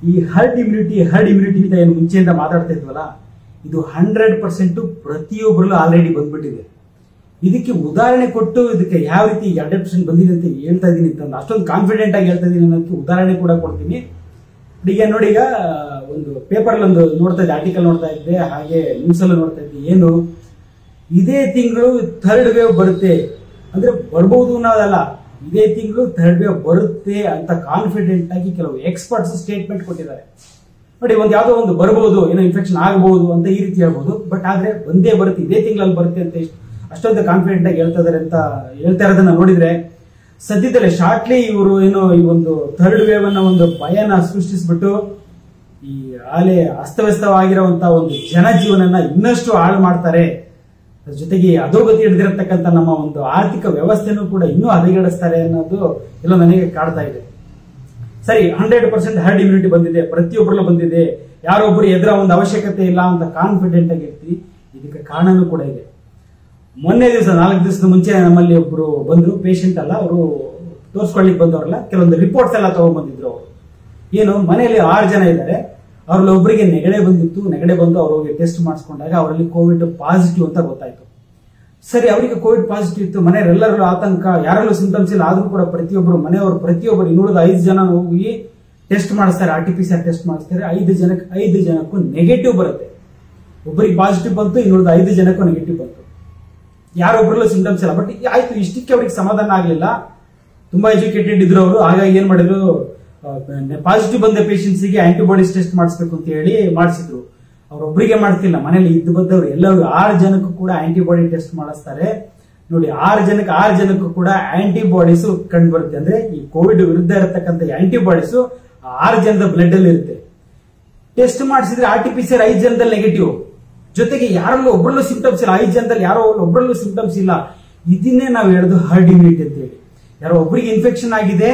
ಈ heard immunity heard immunity ಅಂತ ಏನು ಮುಂಚೆಯಿಂದ ಮಾತಾಡ್ತಾ ಇದ್ವಲ್ಲ ಇದು ಹಂಡ್ರೆಡ್ ಪರ್ಸೆಂಟ್ ಪ್ರತಿಯೊಬ್ಬರಲ್ಲೂ ಆಲ್ರೆಡಿ ಬಂದ್ಬಿಟ್ಟಿದೆ ಇದಕ್ಕೆ ಉದಾಹರಣೆ ಕೊಟ್ಟು ಇದಕ್ಕೆ ಯಾವ ರೀತಿ ಅಡಾಪ್ಷನ್ ಬಂದಿದೆ ಅಂತ ಹೇಳ್ತಾ ಇದ್ದೀನಿ ಅಂತ ಅಷ್ಟೊಂದು ಕಾನ್ಫಿಡೆಂಟ್ ಆಗಿ ಹೇಳ್ತಾ ಇದ್ದೀನಿ ಅನ್ನೋದಕ್ಕೆ ಉದಾಹರಣೆ ಕೂಡ ಕೊಡ್ತೀನಿ ಈಗ ನೋಡಿ ಈಗ ಒಂದು ಪೇಪರ್ ಒಂದು ನೋಡ್ತಾ ಇದ್ದೆ ಆರ್ಟಿಕಲ್ ನೋಡ್ತಾ ಇದ್ದೆ ಹಾಗೆ ನ್ಯೂಸ್ ಅಲ್ಲೂ ನೋಡ್ತಾ ಇದ್ದೆ ಏನು ಇದೇ ತಿಂಗಳು ಥರ್ಡ್ ವೇವ್ ಬರುತ್ತೆ ಅಂದ್ರೆ ಬರ್ಬಹುದು ಅನ್ನೋದಲ್ಲ ಇದೇ ತಿಂಗಳು ಥರ್ಡ್ ವೇವ್ ಬರುತ್ತೆ ಅಂತ ಕಾನ್ಫಿಡೆಂಟ್ ಆಗಿ ಕೆಲವು ಎಕ್ಸ್ಪರ್ಟ್ಸ್ ಸ್ಟೇಟ್ಮೆಂಟ್ ಕೊಟ್ಟಿದ್ದಾರೆ ನೋಡಿ ಒಂದು ಯಾವ್ದೋ ಒಂದು ಬರಬಹುದು ಏನೋ ಇನ್ಫೆಕ್ಷನ್ ಆಗಬಹುದು ಅಂತ ಈ ರೀತಿ ಹೇಳ್ಬೋದು ಬಟ್ ಆದ್ರೆ ಒಂದೇ ಬರುತ್ತೆ ಇದೇ ತಿಂಗಳಲ್ಲಿ ಬರುತ್ತೆ ಅಂತ ಇಷ್ಟ್- ಅಷ್ಟೊಂದು ಕಾನ್ಫಿಡೆಂಟ್ ಆಗಿ ಹೇಳ್ತಾ ಇದಾರೆ ಅಂತ ಹೇಳ್ತಾ ಇರೋದನ್ನ ನೋಡಿದ್ರೆ ಸದ್ಯದಲ್ಲೇ ಶಾರ್ಟ್ಲಿ ಇವರು ಏನೋ ಈ ಒಂದು ಥರ್ಡ್ ವೇವ್ ಅನ್ನ ಒಂದು ಭಯನ ಸೃಷ್ಟಿಸ್ಬಿಟ್ಟು ಈ ಆಲೆ ಅಸ್ತವ್ಯಸ್ತವಾಗಿರುವಂತ ಒಂದು ಜನಜೀವನನ ಇನ್ನಷ್ಟು ಹಾಳು ಮಾಡ್ತಾರೆ ಅದ್ರ ಜೊತೆಗೆ ಅಧೋಗತಿ ಹಿಡಿದಿರತಕ್ಕಂತ ನಮ್ಮ ಒಂದು ಆರ್ಥಿಕ ವ್ಯವಸ್ಥೆನೂ ಕೂಡ ಇನ್ನೂ ಹದಗೆಡಿಸ್ತಾರೆ ಅನ್ನೋದು ಎಲ್ಲ ನನಗೆ ಕಾಡ್ತಾ ಇದೆ ಸರಿ ಹಂಡ್ರೆಡ್ ಪರ್ಸೆಂಟ್ ಹರ್ಡ್ ಇಮ್ಯುನಿಟಿ ಬಂದಿದೆ ಪ್ರತಿಯೊಬ್ಬರಲ್ಲೂ ಬಂದಿದೆ ಯಾರೊಬ್ಬರು ಎದುರ ಒಂದು ಅವಶ್ಯಕತೆ ಇಲ್ಲ ಅಂತ ಕಾನ್ಫಿಡೆಂಟ್ ಆಗಿರ್ತೀವಿ ಇದಕ್ಕೆ ಕಾರಣನೂ ಕೂಡ ಇದೆ ಮೊನ್ನೆ ದಿವಸ ನಾಲ್ಕು ದಿವಸದ ಮುಂಚೆ ನಮ್ಮಲ್ಲಿ ಒಬ್ರು ಬಂದ್ರು ಪೇಷಂಟ್ ಅಲ್ಲ ಅವರು ತೋರಿಸ್ಕೊಳ್ಳಿಕ್ ಬಂದವರಲ್ಲ ಕೆಲವೊಂದು ರಿಪೋರ್ಟ್ಸ್ ಎಲ್ಲ ತಗೊಂಡ್ಬಂದಿದ್ರು ಅವರು ಏನು ಮನೆಯಲ್ಲಿ ಆರು ಜನ ಇದ್ದಾರೆ ಅವ್ರಲ್ಲಿ ಒಬ್ಬರಿಗೆ ನೆಗಡೆ ಬಂದಿತ್ತು ನೆಗಡೆ ಬಂದು ಅವ್ರು ಹೋಗಿ ಟೆಸ್ಟ್ ಮಾಡಿಸ್ಕೊಂಡಾಗ ಅವರಲ್ಲಿ ಕೋವಿಡ್ ಪಾಸಿಟಿವ್ ಅಂತ ಗೊತ್ತಾಯ್ತು ಸರಿ ಅವರಿಗೆ ಕೋವಿಡ್ ಪಾಸಿಟಿವ್ ಇತ್ತು ಮನೆಯವರೆಲ್ಲರಲ್ಲೂ ಆತಂಕ ಯಾರಲ್ಲೂ ಸಿಂಟಮ್ಸ್ ಇಲ್ಲ ಆದ್ರೂ ಕೂಡ ಪ್ರತಿಯೊಬ್ಬರು ಮನೆಯವರು ಪ್ರತಿಯೊಬ್ಬರು ಇನ್ನುಳಿದ ಐದು ಜನ ಹೋಗಿ ಟೆಸ್ಟ್ ಮಾಡಿಸ್ತಾರೆ R T P C R test ಮಾಡಿಸ್ತಾರೆ ಐದು ಜನಕ್ಕೆ ಐದು ಜನಕ್ಕೂ ನೆಗೆಟಿವ್ ಬರುತ್ತೆ ಒಬ್ಬರಿಗೆ ಪಾಸಿಟಿವ್ ಬಂತು ಇನ್ನುಳಿದ ಐದು ಜನಕ್ಕೂ ನೆಗೆಟಿವ್ ಬಂತು ಯಾರೊಬ್ಬರಲ್ಲೂ ಸಿಂಟಮ್ಸ್ ಇಲ್ಲ ಬಟ್ ಆಯ್ತು ಇಷ್ಟಕ್ಕೆ ಅವ್ರಿಗೆ ಸಮಾಧಾನ ಆಗಲಿಲ್ಲ ತುಂಬಾ ಎಜುಕೇಟೆಡ್ ಇದ್ರು ಅವರು ಹಾಗಾಗಿ ಏನ್ ಮಾಡಿದ್ರು ಪಾಸಿಟಿವ್ ಬಂದ patients ಗೆ ಆಂಟಿಬಾಡೀಸ್ ಟೆಸ್ಟ್ ಮಾಡಿಸ್ಬೇಕು ಅಂತ ಹೇಳಿ ಮಾಡಿಸಿದ್ರು ಅವ್ರೊಬ್ಬರಿಗೆ ಮಾಡ್ತಿಲ್ಲ ಮನೇಲಿ ಇದ್ದು ಬಂದವರು ಎಲ್ಲರೂ ಆರು ಜನಕ್ಕೂ ಕೂಡ ಆಂಟಿಬಾಡಿ ಟೆಸ್ಟ್ ಮಾಡಿಸ್ತಾರೆ ನೋಡಿ ಆರು ಜನಕ್ಕೆ ಆರು ಜನಕ್ಕೂ ಕೂಡ ಆಂಟಿಬಾಡೀಸ್ ಕಂಡು ಬರುತ್ತೆ ಅಂದ್ರೆ ಈ ಕೋವಿಡ್ ವಿರುದ್ಧ ಇರತಕ್ಕಂಥ ಆಂಟಿಬಾಡೀಸ್ ಆರು ಜನದ ಬ್ಲಡ್ ಅಲ್ಲಿ ಇರುತ್ತೆ ಟೆಸ್ಟ್ ಮಾಡಿಸಿದ್ರೆ ಆರ್ ಟಿ ಪಿ ಸಿ ಐದು ಜನದಲ್ಲಿ ನೆಗೆಟಿವ್ ಜೊತೆಗೆ ಯಾರಲ್ಲೂ ಒಬ್ಬರಲ್ಲೂ ಸಿಂಟಮ್ಸ್ ಇಲ್ಲ ಐದು ಜನದಲ್ಲಿ ಯಾರೋ ಒಬ್ಬರಲ್ಲೂ ಸಿಂಟಮ್ಸ್ ಇಲ್ಲ ಇದನ್ನೇ ನಾವು ಹೇಳೋದು ಹರ್ಡ್ ಇಮ್ಯುನಿಟಿ ಅಂತ ಹೇಳಿ ಯಾರೋ ಒಬ್ಬರಿಗೆ ಇನ್ಫೆಕ್ಷನ್ ಆಗಿದೆ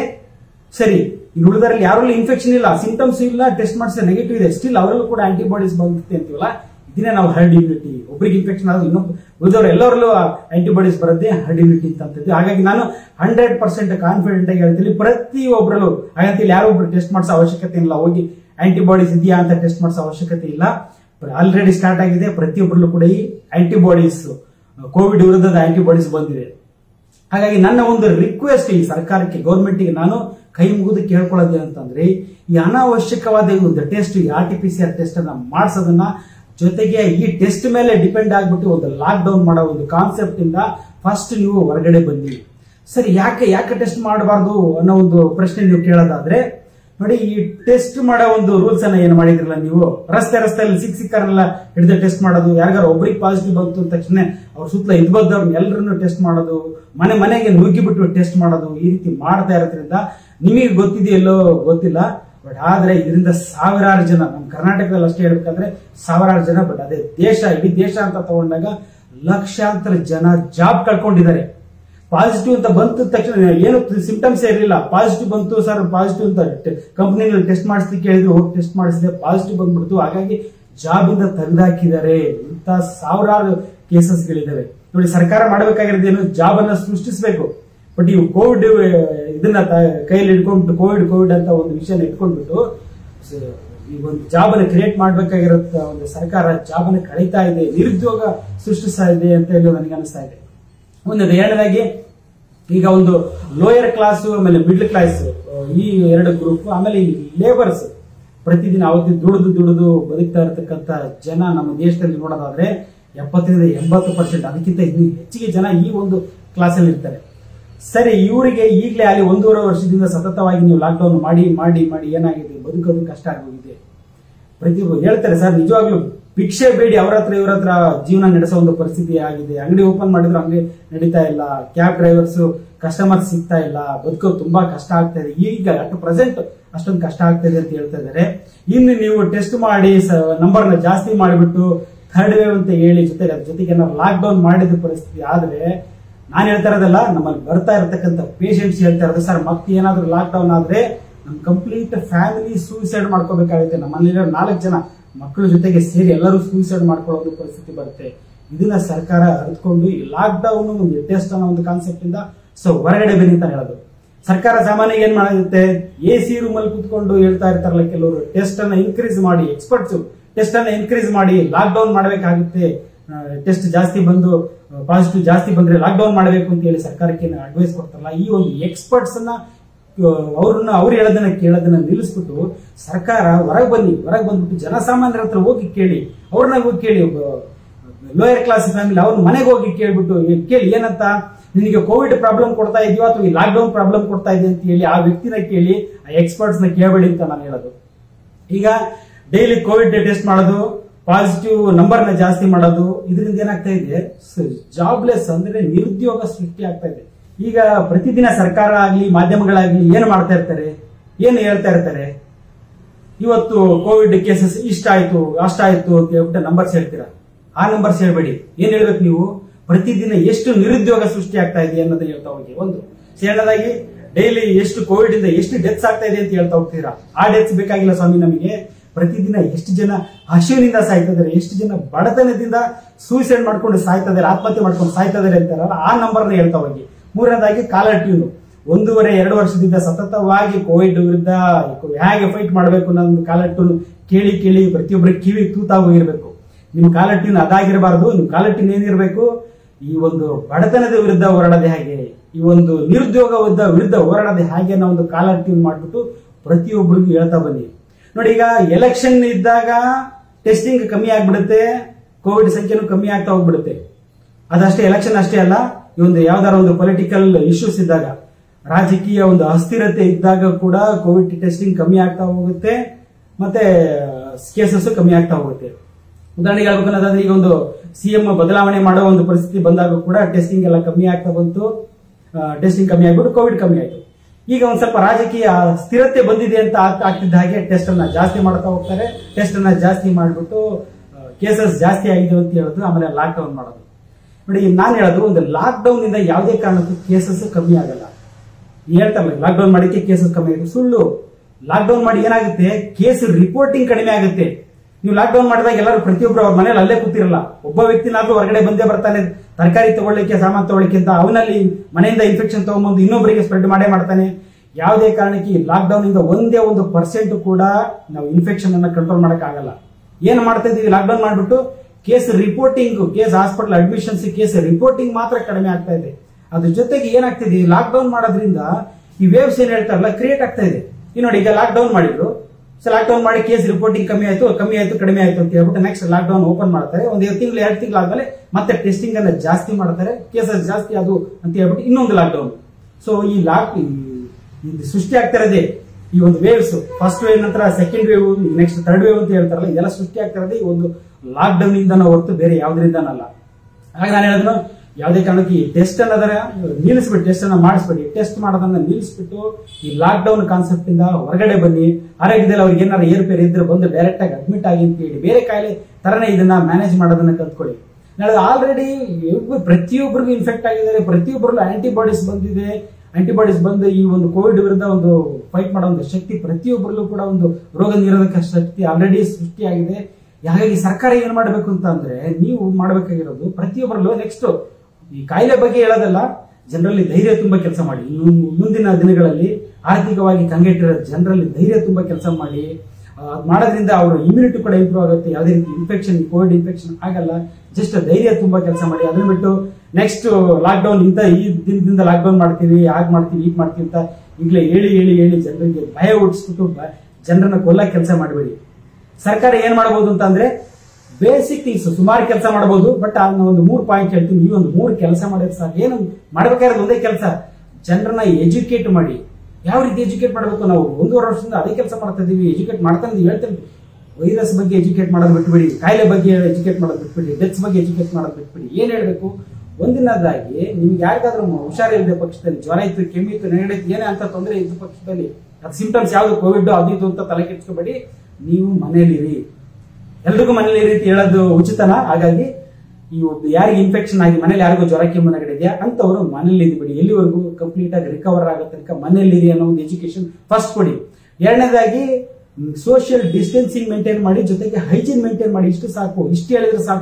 ಸರಿ ಇನ್ನು ಉಳಿದರಲ್ಲಿ ಯಾರಲ್ಲೂ ಇನ್ಫೆಕ್ಷನ್ ಇಲ್ಲ ಸಿಂಟಮ್ಸ್ ಇಲ್ಲ ಟೆಸ್ಟ್ ಮಾಡಿಸಿದ್ರೆ ನೆಗೆಟಿವ್ ಇದೆ ಸ್ಟಿಲ್ ಅವರಲ್ಲೂ ಕೂಡ ಆಂಟಿಬಾಡೀಸ್ ಬರುತ್ತೆ ಅಂತೀವಲ್ಲ ಇದನ್ನೇ ನಾವು ಹರ್ಡ್ ಇಮ್ಯುನಿಟಿ ಒಬ್ಬರಿಗೆ ಇನ್ಫೆಕ್ಷನ್ ಆದ್ರೆ ಇನ್ನೊಬ್ಬ ಉಳಿದವರು ಎಲ್ಲರಲ್ಲೂ ಆಂಟಿಬಾಡೀಸ್ ಬರುತ್ತೆ ಹರ್ಡ್ ಇಮ್ಯುನಿಟಿ ಅಂತ ಅಂತಿದ್ವಿ ಹಾಗಾಗಿ ನಾನು ಹಂಡ್ರೆಡ್ ಪರ್ಸೆಂಟ್ ಕಾನ್ಫಿಡೆಂಟ್ ಆಗಿ ಹೇಳ್ತೀನಿ ಪ್ರತಿಯೊಬ್ಬರಲ್ಲೂ ಹಾಗಂತ ಇಲ್ಲಿ ಯಾರೊಬ್ರು ಟೆಸ್ಟ್ ಮಾಡಿಸೋ ಅವಶ್ಯಕತೆ ಇಲ್ಲ ಹೋಗಿ ಆಂಟಿಬಾಡೀಸ್ ಇದೆಯಾ ಅಂತ ಟೆಸ್ಟ್ ಮಾಡಿಸೋ ಅವಶ್ಯಕತೆ ಇಲ್ಲ ಆಲ್ರೆಡಿ ಸ್ಟಾರ್ಟ್ ಆಗಿದೆ ಪ್ರತಿಯೊಬ್ಬರಲ್ಲೂ ಕೂಡ ಈ ಆಂಟಿಬಾಡೀಸ್ ಕೋವಿಡ್ ವಿರುದ್ಧದ ಆಂಟಿಬಾಡೀಸ್ ಬಂದಿದೆ ಹಾಗಾಗಿ ನನ್ನ ಒಂದು ರಿಕ್ವೆಸ್ಟ್ ಈ ಸರ್ಕಾರಕ್ಕೆ ಗೌರ್ಮೆಂಟ್ಗೆ ನಾನು ಕೈ ಮುಗಿದು ಕೇಳ್ಕೊಳ್ಳೋದು ಏನಂತಂದ್ರೆ ಈ ಅನಾವಶ್ಯಕವಾದ ಈ ಒಂದು ಟೆಸ್ಟ್ ಈ R T P C R test ಅನ್ನ ಮಾಡಿಸೋದನ್ನ ಜೊತೆಗೆ ಈ ಟೆಸ್ಟ್ ಮೇಲೆ ಡಿಪೆಂಡ್ ಆಗ್ಬಿಟ್ಟು ಒಂದು ಲಾಕ್ ಡೌನ್ ಮಾಡೋ ಒಂದು ಕಾನ್ಸೆಪ್ಟ್ ಇಂದ ಫಸ್ಟ್ ನೀವು ಹೊರಗಡೆ ಬಂದಿ ಸರಿ ಯಾಕೆ ಯಾಕೆ ಟೆಸ್ಟ್ ಮಾಡಬಾರ್ದು ಅನ್ನೋ ಒಂದು ಪ್ರಶ್ನೆ ನೀವು ಕೇಳೋದಾದ್ರೆ ನೋಡಿ ಈ ಟೆಸ್ಟ್ ಮಾಡೋ ಒಂದು ರೂಲ್ಸ್ ಅನ್ನ ಏನ್ ಮಾಡಿದ್ರಲ್ಲ ನೀವು ರಸ್ತೆ ರಸ್ತೆಯಲ್ಲಿ ಸಿಕ್ ಸಿಕ್ಕರನ್ನೆಲ್ಲ ಹಿಡಿದು ಟೆಸ್ಟ್ ಮಾಡೋದು ಯಾರಿಗಾರ ಒಬ್ರಿಗೆ ಪಾಸಿಟಿವ್ ಬಂತು ಅಂದ ತಕ್ಷಣ ಅವ್ರ ಸುತ್ತಲ ಇದ್ ಬಂದವ್ರನ್ನ ಎಲ್ಲರನ್ನು ಟೆಸ್ಟ್ ಮಾಡೋದು ಮನೆ ಮನೆಗೆ ನುಗ್ಗಿ ಬಿಟ್ಟು ಟೆಸ್ಟ್ ಮಾಡೋದು ಈ ರೀತಿ ಮಾಡ್ತಾ ಇರೋದ್ರಿಂದ ನಿಮಗೆ ಗೊತ್ತಿದೆಯಲ್ಲೋ ಗೊತ್ತಿಲ್ಲ ಬಟ್ ಆದ್ರೆ ಇದರಿಂದ ಸಾವಿರಾರು ಜನ ನಮ್ಮ ಕರ್ನಾಟಕದಲ್ಲಿ ಅಷ್ಟೇ ಹೇಳ್ಬೇಕಂದ್ರೆ ಸಾವಿರಾರು ಜನ ಬಟ್ ಅದೇ ದೇಶ ಇಡೀ ದೇಶ ಅಂತ ತಗೊಂಡಾಗ ಲಕ್ಷಾಂತರ ಜನ ಜಾಬ್ ಕಳ್ಕೊಂಡಿದ್ದಾರೆ ಪಾಸಿಟಿವ್ ಅಂತ ಬಂದ ತಕ್ಷಣ ಏನು ಸಿಂಟಮ್ಸ್ ಇರಲಿಲ್ಲ ಪಾಸಿಟಿವ್ ಬಂತು ಸರ್ ಪಾಸಿಟಿವ್ ಅಂತ ಕಂಪ್ನಿನಲ್ಲಿ ಟೆಸ್ಟ್ ಮಾಡಿಸ್ಲಿಕ್ಕೆ ಕೇಳಿದ್ರು ಹೋಗಿ ಟೆಸ್ಟ್ ಮಾಡಿಸಿದೆ ಪಾಸಿಟಿವ್ ಬಂದ್ಬಿಡ್ತು ಹಾಗಾಗಿ ಜಾಬ್ ಇಂದ ತೆಗೆದಾಕಿದ್ದಾರೆ ಇಂತ ಸಾವಿರಾರು ಕೇಸಸ್ಗಳಿದಾವೆ ನೋಡಿ ಸರ್ಕಾರ ಮಾಡಬೇಕಾಗಿರೋದು ಏನು ಜಾಬ್ ಅನ್ನ ಸೃಷ್ಟಿಸಬೇಕು ಬಟ್ ಇವು ಕೋವಿಡ್ ಇದನ್ನ ತ- ಕೈಯಲ್ಲಿ ಇಟ್ಕೊಂಡ್ಬಿಟ್ಟು ಕೋವಿಡ್ ಕೋವಿಡ್ ಅಂತ ಒಂದು ವಿಷಯನ ಇಟ್ಕೊಂಡ್ಬಿಟ್ಟು ಸ- ಈ ಒಂದು ಜಾಬ್ ಅನ್ನು ಕ್ರಿಯೇಟ್ ಮಾಡ್ಬೇಕಾಗಿರತ್ತ ಒಂದು ಸರ್ಕಾರ ಜಾಬ್ ಅನ್ನು ಕಳೀತಾ ಇದೆ ನಿರುದ್ಯೋಗ ಸೃಷ್ಟಿಸ್ತಾ ಇದೆ ಅಂತ ಹೇಳಿ ನನಗೆ ಅನಿಸ್ತಾ ಇದೆ ಒಂದು ಎರಡನೇದಾಗಿ ಈಗ ಒಂದು ಲೋಯರ್ ಕ್ಲಾಸ್ ಆಮೇಲೆ ಮಿಡ್ಲ್ ಕ್ಲಾಸ್ ಈ ಎರಡು ಗ್ರೂಪ್ ಆಮೇಲೆ ಈ ಲೇಬರ್ಸ್ ಪ್ರತಿದಿನ ಅವತ್ತು ದುಡಿದು ದುಡಿದು ಬದುಕ್ತಾ ಇರತಕ್ಕಂತ ಜನ ನಮ್ಮ ದೇಶದಲ್ಲಿ ನೋಡೋದಾದ್ರೆ ಎಪ್ಪತ್ತರಿಂದ ಎಂಬತ್ತು ಪರ್ಸೆಂಟ್ ಅದಕ್ಕಿಂತ ಇನ್ನು ಹೆಚ್ಚಿಗೆ ಜನ ಈ ಒಂದು ಕ್ಲಾಸ್ ಅಲ್ಲಿ ಇರ್ತಾರೆ ಸರಿ ಇವರಿಗೆ ಈಗಲೇ ಅಲ್ಲಿ ಒಂದೂವರೆ ವರ್ಷದಿಂದ ಸತತವಾಗಿ ನೀವು ಲಾಕ್ಡೌನ್ ಮಾಡಿ ಮಾಡಿ ಮಾಡಿ ಏನಾಗಿದೆ ಬದುಕೋದು ಕಷ್ಟ ಆಗೋಗಿದೆ ಪ್ರತಿಯೊಬ್ಬರು ಹೇಳ್ತಾರೆ ಸರ್ ನಿಜವಾಗ್ಲೂ ಭಿಕ್ಷೆ ಬೇಡಿ ಅವ್ರ ಹತ್ರ ಇವ್ರ ಹತ್ರ ಜೀವನ ನಡೆಸೋ ಒಂದು ಪರಿಸ್ಥಿತಿ ಆಗಿದೆ ಅಂಗಡಿ ಓಪನ್ ಮಾಡಿದ್ರು ಅಂಗಡಿ ನಡೀತಾ ಇಲ್ಲ ಕ್ಯಾಬ್ ಡ್ರೈವರ್ಸ್ ಕಸ್ಟಮರ್ ಸಿಗ್ತಾ ಇಲ್ಲ ಬದುಕೋದು ತುಂಬಾ ಕಷ್ಟ ಆಗ್ತಾ ಇದೆ ಈಗ ಅಟ್ ಪ್ರೆಸೆಂಟ್ ಅಷ್ಟೊಂದು ಕಷ್ಟ ಆಗ್ತಾ ಇದೆ ಅಂತ ಹೇಳ್ತಾ ಇದ್ದಾರೆ ಇನ್ನು ನೀವು ಟೆಸ್ಟ್ ಮಾಡಿ ನಂಬರ್ ನ ಜಾಸ್ತಿ ಮಾಡಿಬಿಟ್ಟು ಥರ್ಡ್ ವೇವ್ ಅಂತ ಹೇಳಿ ಜೊತೆಗೆ ಅದ್ರ ಜೊತೆಗೆ ಏನಾದ್ರು ಲಾಕ್ ಡೌನ್ ಮಾಡಿದ ಪರಿಸ್ಥಿತಿ ಆದ್ರೆ ನಾನು ಹೇಳ್ತಾ ಇರೋದಲ್ಲ ನಮ್ಮಲ್ಲಿ ಬರ್ತಾ ಇರತಕ್ಕಂತ ಪೇಷಂಟ್ಸ್ ಹೇಳ್ತಾ ಇರೋದು ಸರ್ ಮತ್ತೆ ಏನಾದ್ರು ಲಾಕ್ ಡೌನ್ ಆದ್ರೆ ನಮ್ ಕಂಪ್ಲೀಟ್ ಫ್ಯಾಮಿಲಿ ಸೂಸೈಡ್ ಮಾಡ್ಕೋಬೇಕಾಗುತ್ತೆ ನಮ್ಮಲ್ಲಿರೋ ನಾಲ್ಕು ಜನ ಮಕ್ಕಳ ಜೊತೆಗೆ ಸೇರಿ ಎಲ್ಲರೂ ಸೂಸೈಡ್ ಮಾಡ್ಕೊಳ್ಳೋ ಪರಿಸ್ಥಿತಿ ಬರುತ್ತೆ ಇದನ್ನ ಸರ್ಕಾರ ಅರಿತುಕೊಂಡು ಈ ಲಾಕ್ ಡೌನ್ ಒಂದು ಟೆಸ್ಟ್ ಅನ್ನೋ ಒಂದು ಕಾನ್ಸೆಪ್ಟ್ ಇಂದ ಸೊ ಹೊರಗಡೆ ಬನ್ನಿ ಅಂತ ಹೇಳೋದು ಸರ್ಕಾರ ಸಾಮಾನ್ಯ ಏನ್ ಮಾಡುತ್ತೆ ಎ ಸಿ ರೂಮ್ ಅಲ್ಲಿ ಕುತ್ಕೊಂಡು ಹೇಳ್ತಾ ಇರ್ತಾರಲ್ಲ ಕೆಲವರು ಟೆಸ್ಟ್ ಅನ್ನ ಇನ್ಕ್ರೀಸ್ ಮಾಡಿ ಎಕ್ಸ್ಪರ್ಟ್ಸ್ ಟೆಸ್ಟ್ ಅನ್ನ ಇನ್ಕ್ರೀಸ್ ಮಾಡಿ ಲಾಕ್ ಡೌನ್ ಮಾಡಬೇಕಾಗುತ್ತೆ ಟೆಸ್ಟ್ ಜಾಸ್ತಿ ಬಂದು ಪಾಸಿಟಿವ್ ಜಾಸ್ತಿ ಬಂದ್ರೆ ಲಾಕ್ ಡೌನ್ ಮಾಡಬೇಕು ಅಂತ ಹೇಳಿ ಸರ್ಕಾರಕ್ಕೆ ಅಡ್ವೈಸ್ ಕೊಡ್ತಾರಲ್ಲ ಈ ಒಂದು ಎಕ್ಸ್ಪರ್ಟ್ಸ್ ಅನ್ನ ಅವ್ರನ್ನ ಅವ್ರು ಹೇಳೋದನ್ನ ಕೇಳೋದನ್ನ ನಿಲ್ಲಿಸ್ಬಿಟ್ಟು ಸರ್ಕಾರ ಹೊರಗೆ ಬನ್ನಿ ಹೊರಗೆ ಬಂದ್ಬಿಟ್ಟು ಜನಸಾಮಾನ್ಯರ ಹತ್ರ ಹೋಗಿ ಕೇಳಿ ಅವ್ರನ್ನ ಹೋಗಿ ಕೇಳಿ ಲೋಯರ್ ಕ್ಲಾಸ್ ಫ್ಯಾಮಿಲಿ ಅವ್ರ ಮನೆಗೆ ಹೋಗಿ ಕೇಳ್ಬಿಟ್ಟು ಏ, ಕೇಳಿ ಏನಂತ ನಿನಗೆ ಕೋವಿಡ್ ಪ್ರಾಬ್ಲಮ್ ಕೊಡ್ತಾ ಇದೆಯೋ ಅಥವಾ ಈ ಲಾಕ್ ಡೌನ್ ಪ್ರಾಬ್ಲಮ್ ಕೊಡ್ತಾ ಇದೆ ಅಂತ ಹೇಳಿ ಆ ವ್ಯಕ್ತಿನ ಕೇಳಿ ಆ ಎಕ್ಸ್ಪರ್ಟ್ಸ್ ನ ಕೇಳಬೇಡಿ ಅಂತ ನಾನು ಹೇಳೋದು ಈಗ ಡೈಲಿ ಕೋವಿಡ್ ಟೆಸ್ಟ್ ಮಾಡೋದು ಪಾಸಿಟಿವ್ ನಂಬರ್ ನ ಜಾಸ್ತಿ ಮಾಡೋದು ಇದರಿಂದ ಏನಾಗ್ತಾ ಇದೆ ಜಾಬ್ಲೆಸ್ ಅಂದ್ರೆ ನಿರುದ್ಯೋಗ ಸೃಷ್ಟಿ ಆಗ್ತಾ ಇದೆ ಈಗ ಪ್ರತಿದಿನ ಸರ್ಕಾರ ಆಗ್ಲಿ ಮಾಧ್ಯಮಗಳಾಗ್ಲಿ ಏನು ಮಾಡ್ತಾ ಇರ್ತಾರೆ ಏನು ಹೇಳ್ತಾ ಇರ್ತಾರೆ ಇವತ್ತು ಕೋವಿಡ್ ಕೇಸಸ್ ಇಷ್ಟ ಆಯ್ತು ಅಷ್ಟ ಆಯ್ತು ಅಂತ ಹೇಳ್ಬಿಟ್ಟು ನಂಬರ್ಸ್ ಹೇಳ್ತೀರಾ ಆ ನಂಬರ್ಸ್ ಹೇಳ್ಬೇಡಿ ಏನ್ ಹೇಳ್ಬೇಕು ನೀವು ಪ್ರತಿದಿನ ಎಷ್ಟು ನಿರುದ್ಯೋಗ ಸೃಷ್ಟಿ ಆಗ್ತಾ ಇದೆ ಅನ್ನೋದನ್ನ ಹೇಳ್ತಾ ಹೋಗಿ ಒಂದು ಎರಡನೇದಾಗಿ ಡೈಲಿ ಎಷ್ಟು ಕೋವಿಡ್ ಇಂದ ಎಷ್ಟು ಡೆತ್ಸ್ ಆಗ್ತಾ ಇದೆ ಅಂತ ಹೇಳ್ತಾ ಹೋಗ್ತೀರಾ ಆ ಡೆತ್ಸ್ ಬೇಕಾಗಿಲ್ಲ ಸ್ವಾಮಿ ನಮಗೆ ಪ್ರತಿದಿನ ಎಷ್ಟು ಜನ ಹಸಿವಿನಿಂದ ಸಾಯ್ತಾ ಇದಾರೆ ಎಷ್ಟು ಜನ ಬಡತನದಿಂದ ಸೂಸೈಡ್ ಮಾಡ್ಕೊಂಡು ಸಾಯ್ತಾ ಇದಾರೆ ಆತ್ಮಹತ್ಯೆ ಮಾಡ್ಕೊಂಡು ಸಾಯ್ತಾ ಇದಾರೆ ಅಂತಾರಲ್ಲ ಆ ನಂಬರ್ನ ಹೇಳ್ತಾ ಹೋಗಿ ಮೂರನೇದಾಗಿ ಕಾಲರ್ ಟ್ಯೂನ್ ಒಂದೂವರೆ ಎರಡು ವರ್ಷದಿಂದ ಸತತವಾಗಿ ಕೋವಿಡ್ ವಿರುದ್ಧ ಹೇಗೆ ಫೈಟ್ ಮಾಡಬೇಕು ಅನ್ನೋ ಒಂದು ಕಾಲರ್ ಟ್ಯೂನ್ ಕೇಳಿ ಕೇಳಿ ಪ್ರತಿಯೊಬ್ಬರ ಕಿವಿ ತೂತಾ ಹೋಗಿರ್ಬೇಕು ನಿಮ್ ಕಾಲರ್ ಟ್ಯೂನ್ ಅದಾಗಿರಬಾರ್ದು ನಿಮ್ ಕಾಲರ್ ಟ್ಯೂನ್ ಏನಿರಬೇಕು ಈ ಒಂದು ಬಡತನದ ವಿರುದ್ಧ ಹೋರಾಡೋದು ಹೇಗೆ ಈ ಒಂದು ನಿರುದ್ಯೋಗ ವಿರುದ್ಧ ವಿರುದ್ಧ ಹೋರಾಡೋದು ಹೇಗೆ ಅನ್ನೋ ಒಂದು ಕಾಲರ್ ಟ್ಯೂನ್ ಮಾಡ್ಬಿಟ್ಟು ಪ್ರತಿಯೊಬ್ಬರಿಗೂ ಹೇಳ್ತಾ ಬನ್ನಿ ನೋಡಿ ಈಗ ಎಲೆಕ್ಷನ್ ಇದ್ದಾಗ ಟೆಸ್ಟಿಂಗ್ ಕಮ್ಮಿ ಆಗ್ಬಿಡುತ್ತೆ ಕೋವಿಡ್ ಸಂಖ್ಯೆನೂ ಕಮ್ಮಿ ಆಗ್ತಾ ಹೋಗ್ಬಿಡುತ್ತೆ ಅದಷ್ಟೇ ಎಲೆಕ್ಷನ್ ಅಷ್ಟೇ ಅಲ್ಲ ಈ ಒಂದು ಯಾವ್ದಾರ ಒಂದು ಪೊಲಿಟಿಕಲ್ ಇಶ್ಯೂಸ್ ಇದ್ದಾಗ ರಾಜಕೀಯ ಒಂದು ಅಸ್ಥಿರತೆ ಇದ್ದಾಗ ಕೂಡ ಕೋವಿಡ್ ಟೆಸ್ಟಿಂಗ್ ಕಮ್ಮಿ ಆಗ್ತಾ ಹೋಗುತ್ತೆ ಮತ್ತೆ ಕೇಸಸ್ ಕಮ್ಮಿ ಆಗ್ತಾ ಹೋಗುತ್ತೆ ಉದಾಹರಣೆಗೆ ಹೇಳ್ಬೇಕನ್ನೋದಾದ್ರೆ ಈಗ ಒಂದು ಸಿಎಂ ಬದಲಾವಣೆ ಮಾಡೋ ಒಂದು ಪರಿಸ್ಥಿತಿ ಬಂದಾಗ ಕೂಡ ಟೆಸ್ಟಿಂಗ್ ಎಲ್ಲ ಕಮ್ಮಿ ಆಗ್ತಾ ಬಂತು ಟೆಸ್ಟಿಂಗ್ ಕಮ್ಮಿ ಆಗ್ಬಿಟ್ಟು ಕೋವಿಡ್ ಕಮ್ಮಿ ಆಯ್ತು ಈಗ ಒಂದ್ ಸ್ವಲ್ಪ ರಾಜಕೀಯ ಸ್ಥಿರತೆ ಬಂದಿದೆ ಅಂತ ಆಗ್ತಾ ಆಗ್ತಿದ್ದ ಹಾಗೆ ಟೆಸ್ಟ್ ಅನ್ನ ಜಾಸ್ತಿ ಮಾಡ್ತಾ ಹೋಗ್ತಾರೆ ಟೆಸ್ಟ್ ಅನ್ನ ಜಾಸ್ತಿ ಮಾಡ್ಬಿಟ್ಟು ಕೇಸಸ್ ಜಾಸ್ತಿ ಆಗಿದೆ ಅಂತ ಹೇಳೋದು ಆಮೇಲೆ ಲಾಕ್ ಡೌನ್ ಮಾಡೋದು ನೋಡಿ ನಾನು ಹೇಳೋದು ಒಂದು ಲಾಕ್ ಡೌನ್ ಇಂದ ಯಾವುದೇ ಕಾರಣಕ್ಕೂ ಕೇಸಸ್ ಕಮ್ಮಿ ಆಗಲ್ಲ ಹೇಳ್ತಾರಲ್ಲ ಲಾಕ್ ಡೌನ್ ಮಾಡಿಕ್ಕೆ ಕೇಸಸ್ ಕಮ್ಮಿ ಆಗುತ್ತೆ ಸುಳ್ಳು ಲಾಕ್ ಡೌನ್ ಮಾಡಿ ಏನಾಗುತ್ತೆ ಕೇಸ್ ರಿಪೋರ್ಟಿಂಗ್ ಕಡಿಮೆ ಆಗುತ್ತೆ ನೀವು ಲಾಕ್ ಡೌನ್ ಮಾಡಿದಾಗ ಎಲ್ಲರೂ ಪ್ರತಿಯೊಬ್ಬರು ಅವ್ರ ಮನೇಲಿ ಅಲ್ಲೇ ಕೂತಿರಲ್ಲ ಒಬ್ಬ ವ್ಯಕ್ತಿನಾದ್ರೂ ಹೊರಗಡೆ ಬಂದೇ ಬರ್ತಾನೆ ತರಕಾರಿ ತಗೊಳ್ಳಿಕ್ಕೆ ಸಾಮಾನು ತಗೊಳ್ಳಿಕ್ಕೆ ಅಂತ ಅವನಲ್ಲಿ ಮನೆಯಿಂದ ಇನ್ಫೆಕ್ಷನ್ ತಗೊಂಬಂದು ಇನ್ನೊಬ್ಬರಿಗೆ ಸ್ಪ್ರೆಡ್ ಮಾಡೇ ಮಾಡ್ತಾನೆ ಯಾವುದೇ ಕಾರಣಕ್ಕೆ ಲಾಕ್ ಡೌನ್ ಇಂದ ಒಂದೇ ಒಂದು ಪರ್ಸೆಂಟ್ ಕೂಡ ನಾವು ಇನ್ಫೆಕ್ಷನ್ ಅನ್ನ ಕಂಟ್ರೋಲ್ ಮಾಡಕ್ ಆಗಲ್ಲ ಏನ್ ಮಾಡ್ತಾ ಇದೀವಿ ಲಾಕ್ ಡೌನ್ ಮಾಡ್ಬಿಟ್ಟು case reporting case hospital admissions case reporting ಮಾತ್ರ ಕಡಿಮೆ ಆಗ್ತಾ ಇದೆ ಅದ್ರ ಜೊತೆಗೆ ಏನಾಗ್ತಿದೆ ಲಾಕ್ ಡೌನ್ ಮಾಡೋದ್ರಿಂದ ಈ ವೇವ್ಸ್ ಏನ್ ಹೇಳ್ತಾರಲ್ಲ ಕ್ರಿಯೇಟ್ ಆಗ್ತಾ ಇದೆ ಈ ನೋಡಿ ಈಗ ಲಾಕ್ ಡೌನ್ ಮಾಡಿದ್ರು ಸೊ ಲಾಕ್ ಡೌನ್ ಮಾಡಿ ಕೇಸ್ ರಿಪೋರ್ಟಿಂಗ್ ಕಮ್ಮಿ ಆಯ್ತು ಕಮ್ಮಿ ಆಯ್ತು ಕಡಿಮೆ ಆಯ್ತು ಅಂತ ಹೇಳ್ಬಿಟ್ಟು ನೆಕ್ಸ್ಟ್ ಲಾಕ್ ಡೌನ್ ಓಪನ್ ಮಾಡ್ತಾರೆ ಒಂದು ಎರಡು ತಿಂಗಳು ಎರಡು ತಿಂಗಳು ಆದ್ಮೇಲೆ ಮತ್ತೆ ಟೆಸ್ಟಿಂಗ್ ಅನ್ನ ಜಾಸ್ತಿ ಮಾಡ್ತಾರೆ ಕೇಸಸ್ ಜಾಸ್ತಿ ಅದು ಅಂತ ಹೇಳ್ಬಿಟ್ಟು ಇನ್ನೊಂದು ಲಾಕ್ ಡೌನ್ ಸೊ ಈ ಲಾಕ್ ಇದು ಸೃಷ್ಟಿ ಆಗ್ತಾ ಇರೋದೇ ಈ ಒಂದು ವೇವ್ಸ್ ಫಸ್ಟ್ ವೇವ್ ನಂತರ second wave next third wave ಅಂತ ಹೇಳ್ತಾರಲ್ಲ ಇದೆಲ್ಲ ಸೃಷ್ಟಿ ಆಗ್ತಾ ಇರೋದೇ ಈ ಒಂದು ಲಾಕ್ ಡೌನ್ ಇಂದ ಹೊರತು ಬೇರೆ ಯಾವ್ದ್ರಿಂದನಲ್ಲ ಹಾಗೆ ನಾನು ಹೇಳಿದ್ರು ಯಾವುದೇ ಕಾರಣಕ್ಕೆ ಈ ಟೆಸ್ಟ್ ಅನ್ನೋದನ್ನ ನಿಲ್ಲಿಸ್ಬಿಟ್ಟು ಟೆಸ್ಟ್ ಅನ್ನ ಮಾಡಿಸ್ಬೇಡಿ ಟೆಸ್ಟ್ ಮಾಡೋದನ್ನ ನಿಲ್ಲಿಸ್ಬಿಟ್ಟು ಈ ಲಾಕ್ ಡೌನ್ ಕಾನ್ಸೆಪ್ಟ್ ಇಂದ ಹೊರಗಡೆ ಬನ್ನಿ ಆರೋಗ್ಯದಲ್ಲಿ ಅವ್ರಿಗೆ ಏನಾರ ಏರುಪೇರು ಇದ್ರೆ ಬಂದು ಡೈರೆಕ್ಟ್ ಆಗಿ ಅಡ್ಮಿಟ್ ಆಗಿ ಅಂತ ಹೇಳಿ ಬೇರೆ ಕಾಯಿಲೆ ತರನೇ ಇದನ್ನ ಮ್ಯಾನೇಜ್ ಮಾಡೋದನ್ನ ಕಲ್ತ್ಕೊಳ್ಳಿ ನಾಳೆ ಆಲ್ರೆಡಿ ಪ್ರತಿಯೊಬ್ಬರಿಗೂ ಇನ್ಫೆಕ್ಟ್ ಆಗಿದ್ದಾರೆ ಪ್ರತಿಯೊಬ್ಬರಲ್ಲೂ ಆಂಟಿಬಾಡೀಸ್ ಬಂದಿದೆ ಆಂಟಿಬಾಡೀಸ್ ಬಂದು ಈ ಒಂದು ಕೋವಿಡ್ ವಿರುದ್ಧ ಒಂದು ಫೈಟ್ ಮಾಡೋ ಒಂದು ಶಕ್ತಿ ಪ್ರತಿಯೊಬ್ಬರಲ್ಲೂ ಕೂಡ ಒಂದು ರೋಗ ನಿರೋಧಕ ಶಕ್ತಿ ಆಲ್ರೆಡಿ ಸೃಷ್ಟಿಯಾಗಿದೆ ಹಾಗಾಗಿ ಸರ್ಕಾರ ಏನ್ ಮಾಡಬೇಕು ಅಂತ ಅಂದ್ರೆ ನೀವು ಮಾಡಬೇಕಾಗಿರೋದು ಪ್ರತಿಯೊಬ್ಬರಲ್ಲೂ ನೆಕ್ಸ್ಟ್ ಈ ಕಾಯಿಲೆ ಬಗ್ಗೆ ಹೇಳೋದಲ್ಲ ಜನರಲ್ಲಿ ಧೈರ್ಯ ತುಂಬಾ ಕೆಲಸ ಮಾಡಿ ಇನ್ನು ಮುಂದಿನ ದಿನಗಳಲ್ಲಿ ಆರ್ಥಿಕವಾಗಿ ಕಂಗೆಟ್ಟಿರೋ ಜನರಲ್ಲಿ ಧೈರ್ಯ ತುಂಬಾ ಕೆಲಸ ಮಾಡಿ ಆ, ಅದ್ ಮಾಡೋದ್ರಿಂದ ಅವರ ಇಮ್ಯುನಿಟಿ ಕೂಡ ಇಂಪ್ರೂವ್ ಆಗುತ್ತೆ ಯಾವುದೇ ರೀತಿ ಇನ್ಫೆಕ್ಷನ್ ಕೋವಿಡ್ ಇನ್ಫೆಕ್ಷನ್ ಆಗಲ್ಲ ಜಸ್ಟ್ ಧೈರ್ಯ ತುಂಬಾ ಕೆಲಸ ಮಾಡಿ ಅದನ್ನ ಬಿಟ್ಟು ನೆಕ್ಸ್ಟ್ ಲಾಕ್ ಡೌನ್ ಇಂದ ಈ ದಿನದಿಂದ ಲಾಕ್ ಡೌನ್ ಮಾಡ್ತೀವಿ ಹಾಗೆ ಮಾಡ್ತೀವಿ ಹೀಗೆ ಮಾಡ್ತೀವಿ ಅಂತ ಈಗಲೇ ಹೇಳಿ ಹೇಳಿ ಹೇಳಿ ಜನರಿಗೆ ಭಯ ಹುಟ್ಟಿಸ್ಬಿಟ್ಟು ಬ- ಜನರನ್ನ ಕೊಲ್ಲಕ್ಕೆ ಕೆಲಸ ಮಾಡಬೇಡಿ ಸರ್ಕಾರ ಏನ್ ಮಾಡಬಹುದು ಅಂತ ಅಂದ್ರೆ ಬೇಸಿಕ್ ಥಿಂಗ್ಸ್ ಸುಮಾರು ಕೆಲಸ ಮಾಡಬಹುದು ಬಟ್ ಅದನ್ನ ಒಂದು ಮೂರು ಪಾಯಿಂಟ್ ಹೇಳ್ತೀನಿ ಈ ಒಂದು ಮೂರು ಕೆಲಸ ಮಾಡಿದ್ರೆ ಸಾಕು ಏನು ಮಾಡ್ಬೇಕಾಗಿರೋದು ಒಂದೇ ಕೆಲಸ ಜನರನ್ನ ಎಜುಕೇಟ್ ಮಾಡಿ ಯಾವ ರೀತಿ ಎಜುಕೇಟ್ ಮಾಡಬೇಕು ನಾವು ಒಂದೂವರೆ ವರ್ಷದಿಂದ ಅದೇ ಕೆಲಸ ಮಾಡ್ತಾ ಇದೀವಿ ಎಜುಕೇಟ್ ಮಾಡ್ತಾ ಇದೀವಿ ಹೇಳ್ತೇನೆ ವೈರಸ್ ಬಗ್ಗೆ ಎಜುಕೇಟ್ ಮಾಡೋದು ಬಿಟ್ಬಿಡಿ ಕಾಯಿಲೆ ಬಗ್ಗೆ ಎಜುಕೇಟ್ ಮಾಡೋದು ಬಿಟ್ಬಿಡಿ ಡೆತ್ಸ್ ಬಗ್ಗೆ ಎಜುಕೇಟ್ ಮಾಡೋದು ಬಿಟ್ಬಿಡಿ ಏನ್ ಹೇಳ್ಬೇಕು ಒಂದಿನದಾಗಿ ನಿಮ್ಗೆ ಯಾರಿಗಾದ್ರೂ ಹುಷಾರಿಲ್ಲದೆ ಪಕ್ಷದಲ್ಲಿ ಜ್ವರ ಇತ್ತು ಕೆಮ್ಮಿತ್ತು ನೆಗಡಿ ಇತ್ತು ಏನೇ ಅಂತ ತೊಂದರೆ ಇದ್ದ ಪಕ್ಷದಲ್ಲಿ ಅದು ಸಿಂಪ್ಟಮ್ಸ್ ಯಾವ್ದು ಕೋವಿಡ್ ಅದು ಇದು ಅಂತ ತಲೆ ಕೆಡ್ಸ್ಕೊಬೇಡಿ ನೀವು ಮನೇಲಿರಿ ಎಲ್ರಿಗೂ ಮನೇಲಿ ಈ ರೀತಿ ಹೇಳೋದು ಉಚಿತನ ಹಾಗಾಗಿ ಈ ಒಬ್ಬ ಯಾರಿಗೆ ಇನ್ಫೆಕ್ಷನ್ ಆಗಿ ಮನೇಲಿ ಯಾರಿಗೂ ಜ್ವರ ಕೆಮ್ಮು ನೆಗಡಿ ಇದೆಯಾ ಅಂತವರು ಮನೇಲಿ ಇದ್ಬಿಡಿ ಎಲ್ಲಿವರೆಗೂ ಕಂಪ್ಲೀಟ್ ಆಗಿ ರಿಕವರ್ ಆಗೋ ತನಕ ಮನೇಲಿರಿ ಅನ್ನೋ ಒಂದು ಎಜುಕೇಶನ್ ಫಸ್ಟ್ ಕೊಡಿ ಎರಡನೇದಾಗಿ ಸೋಷಿಯಲ್ ಡಿಸ್ಟೆನ್ಸಿಂಗ್ ಮೇಂಟೈನ್ ಮಾಡಿ ಜೊತೆಗೆ ಹೈಜೀನ್ ಮೇಂಟೈನ್ ಮಾಡಿ ಇಷ್ಟು ಸಾಕು ಇಷ್ಟು ಹೇಳಿದ್ರೆ ಸಾಕು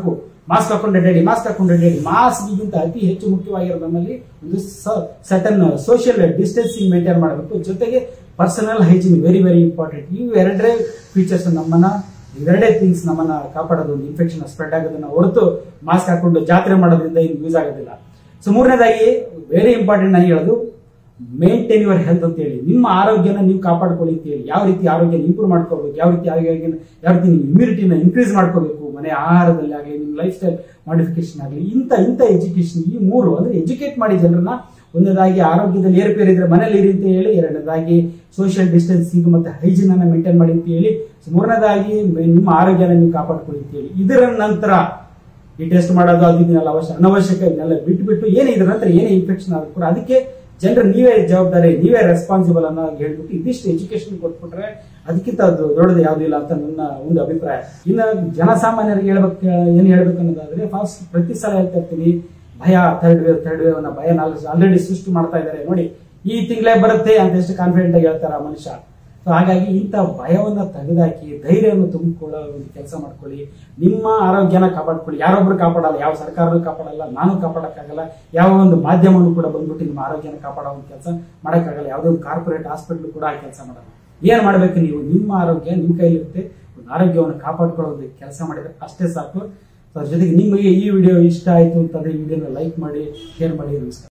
ಮಾಸ್ಕ್ ಹಾಕೊಂಡು ಅಡ್ಡಾಡಿ ಮಾಸ್ಕ್ ಹಾಕೊಂಡು ಅಡ್ಡಾಡಿ ಮಾಸ್ಕ್ಗಿಂತ ಅತಿ ಹೆಚ್ಚು ಮುಖ್ಯವಾಗಿರೋ ನಮ್ಮಲ್ಲಿ ಒಂದು ಸಟನ್ ಸೋಷಿಯಲ್ ಡಿಸ್ಟೆನ್ಸಿಂಗ್ ಮೇಂಟೈನ್ ಮಾಡಬೇಕು ಜೊತೆಗೆ personal hygiene very very important ಇವು ಎರಡೇ ಫೀಚರ್ಸ್ ನಮ್ಮನ್ನ ಇವೆರಡೇ ಥಿಂಗ್ಸ್ ನಮ್ಮನ್ನ ಕಾಪಾಡೋದು ಒಂದು ಇನ್ಫೆಕ್ಷನ್ ಸ್ಪ್ರೆಡ್ ಆಗೋದನ್ನ ಹೊರತು ಮಾಸ್ಕ್ ಹಾಕೊಂಡು ಜಾತ್ರೆ ಮಾಡೋದ್ರಿಂದ ಇದು ಯೂಸ್ ಆಗೋದಿಲ್ಲ ಸೊ ಮೂರನೇದಾಗಿ ವೆರಿ ಇಂಪಾರ್ಟೆಂಟ್ ನಾನು ಹೇಳೋದು ಮೇಂಟೈನ್ ಯುವರ್ ಹೆಲ್ತ್ ಅಂತ ಹೇಳಿ ನಿಮ್ಮ ಆರೋಗ್ಯನ ನೀವು ಕಾಪಾಡ್ಕೊಳ್ಳಿ ಅಂತ ಹೇಳಿ ಯಾವ ರೀತಿ ಆರೋಗ್ಯನ ಇಂಪ್ರೂವ್ ಮಾಡ್ಕೋಬೇಕು ಯಾವ ರೀತಿ ಆರೋಗ್ಯನ ಯಾವ ರೀತಿ ನೀವು ಇಮ್ಯುನಿಟಿನ ಇನ್ಕ್ರೀಸ್ ಮಾಡ್ಕೋಬೇಕು ಮನೆ ಆಹಾರದಲ್ಲಿ ಆಗಲಿ ನಿಮ್ಮ ಲೈಫ್ ಸ್ಟೈಲ್ ಮಾಡಿಫಿಕೇಶನ್ ಆಗಲಿ ಇಂಥ ಇಂಥ ಎಜುಕೇಶನ್ ಈ ಮೂರು ಅಂದ್ರೆ ಎಜುಕೇಟ್ ಮಾಡಿ ಜನರನ್ನ ಒಂದನೇದಾಗಿ ಆರೋಗ್ಯದಲ್ಲಿ ಏರುಪೇರು ಇದ್ರೆ ಮನೇಲಿ ಇರಿ ಅಂತ ಹೇಳಿ ಎರಡನೇದಾಗಿ ಸೋಷಿಯಲ್ ಡಿಸ್ಟೆನ್ಸಿಂಗ್ ಮತ್ತೆ ಹೈಜೀನ್ ಅನ್ನ ಮೇಂಟೈನ್ ಮಾಡಿ ಅಂತ ಹೇಳಿ ಸೊ ಮೂರನೇದಾಗಿ ಮೆ- ನಿಮ್ಮ ಆರೋಗ್ಯನ ನೀವು ಕಾಪಾಡ್ಕೊಳ್ಳಿ ಅಂತ ಹೇಳಿ ಇದರ ನಂತರ ಈ ಟೆಸ್ಟ್ ಮಾಡೋದು ಅದು ಇದನ್ನೆಲ್ಲ ಅವಶ್ಯ ಅನವಶ್ಯಕ ಇದನ್ನೆಲ್ಲ ಬಿಟ್ಬಿಟ್ಟು ಏನೇ ಇದ್ರ ನಂತರ ಏನೇ ಇನ್ಫೆಕ್ಷನ್ ಆದ್ರೂ ಕೂಡ ಅದಕ್ಕೆ ಜನರು ನೀವೇ ಜವಾಬ್ದಾರಿ ನೀವೇ ರೆಸ್ಪಾನ್ಸಿಬಲ್ ಅನ್ನೋ ಹೇಳ್ಬಿಟ್ಟು ಇದಿಷ್ಟು ಎಜುಕೇಶನ್ ಕೊಟ್ಬಿಟ್ರೆ ಅದಕ್ಕಿಂತ ಅದು ದೊಡ್ಡದು ಯಾವುದಿಲ್ಲ ಅಂತ ನನ್ನ ಒಂದು ಅಭಿಪ್ರಾಯ ಇನ್ನು ಜನಸಾಮಾನ್ಯರಿಗೆ ಹೇಳ್ಬೇಕು ಏನ್ ಹೇಳ್ಬೇಕು ಅನ್ನೋದಾದ್ರೆ ಫಾಸ್ಟ್ ಪ್ರತಿ ಸಲ ಹೇಳ್ತಾ ಇರ್ತೀನಿ ಭಯ ಥರ್ಡ್ ವೇವ್ ಥರ್ಡ್ ವೇವ್ ಅನ್ನೋ ಭಯ ಆಲ್ರೆಡಿ ಸೃಷ್ಟಿ ಮಾಡ್ತಾ ಇದ್ದಾರೆ ನೋಡಿ ಈ ತಿಂಗಳೇ ಬರುತ್ತೆ ಅಂತ ಎಷ್ಟು ಕಾನ್ಫಿಡೆಂಟ್ ಆಗಿ ಹೇಳ್ತಾರ ಮನುಷ್ಯ ಸೊ ಹಾಗಾಗಿ ಇಂಥ ಭಯವನ್ನ ತೆಗೆದಾಕಿ ಧೈರ್ಯವನ್ನು ತುಂಬಿಕೊಳ್ಳೋ ಒಂದು ಕೆಲಸ ಮಾಡ್ಕೊಳ್ಳಿ ನಿಮ್ಮ ಆರೋಗ್ಯನ ಕಾಪಾಡ್ಕೊಳ್ಳಿ ಯಾರೊಬ್ರು ಕಾಪಾಡಲ್ಲ ಯಾವ ಸರ್ಕಾರನೂ ಕಾಪಾಡಲ್ಲ ನಾನು ಕಾಪಾಡಕ್ಕಾಗಲ್ಲ ಯಾವ ಒಂದು ಮಾಧ್ಯಮನೂ ಕೂಡ ಬಂದ್ಬಿಟ್ಟು ನಿಮ್ಮ ಆರೋಗ್ಯನ ಕಾಪಾಡೋ ಒಂದು ಕೆಲಸ ಮಾಡೋಕ್ಕಾಗಲ್ಲ ಯಾವುದೋ ಒಂದು ಕಾರ್ಪೊರೇಟ್ ಹಾಸ್ಪಿಟ್ಲ್ ಕೂಡ ಆ ಕೆಲಸ ಮಾಡಲ್ಲ ಏನ್ ಮಾಡ್ಬೇಕು ನೀವು ನಿಮ್ಮ ಆರೋಗ್ಯ ನಿಮ್ಮ ಕೈಲಿರುತ್ತೆ ಒಂದು ಆರೋಗ್ಯವನ್ನು ಕಾಪಾಡ್ಕೊಳ್ಳೋದಕ್ಕೆ ಕೆಲಸ ಮಾಡಿದ್ರೆ ಅಷ್ಟೇ ಸಾಕು ಸೊ ಅದ್ರ ಜೊತೆಗೆ ನಿಮಗೆ ಈ ವಿಡಿಯೋ ಇಷ್ಟ ಆಯ್ತು ಅಂತಂದ್ರೆ ಈ ವಿಡಿಯೋನ ಲೈಕ್ ಮಾಡಿ ಶೇರ್ ಮಾಡಿ ನಮಸ್ಕಾರ